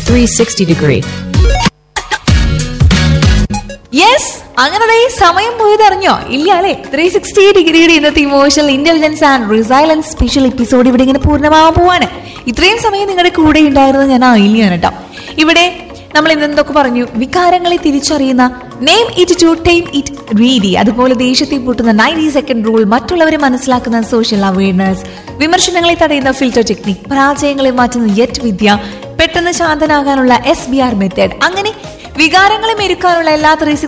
360 degree. Yes അങ്ങനെ ദേ സമയം പോയത് അറിഞ്ഞോ ഇല്ല അല്ലെ ത്രീ സിക്സ്റ്റി ഡിഗ്രിയുടെ ഇന്നത്തെ emotional intelligence and resilience special episode ഇവിടെ ഇങ്ങനെ പൂർണ്ണമാവാൻ പോവാണ് ഇത്രയും സമയം നിങ്ങളുടെ കൂടെ ഉണ്ടായിരുന്നത് ഞാൻ ആയില്ലാണ് കേട്ടോ ഇവിടെ നമ്മൾ ഇന്നെന്തൊക്കെ പറഞ്ഞു വികാരങ്ങളെ തിരിച്ചറിയുന്ന name it to tame it രീതി അതുപോലെ ദേഷ്യത്തെ പൂട്ടുന്ന നയൻറ്റി സെക്കൻഡ് റൂൾ മറ്റുള്ളവരെ മനസ്സിലാക്കുന്ന സോഷ്യൽ അവയർനെസ് വിമർശനങ്ങളെ തടയുന്ന ഫിൽറ്റർ ടെക്നിക് പരാജയങ്ങളെ മാറ്റുന്ന യെറ്റ് വിദ്യ പെട്ടെന്ന് ശാന്തനാകാനുള്ള എസ് ബി ആർ മെത്തേഡ് അങ്ങനെ വികാരങ്ങളെ മെരുക്കാനുള്ള എല്ലാ ത്രീ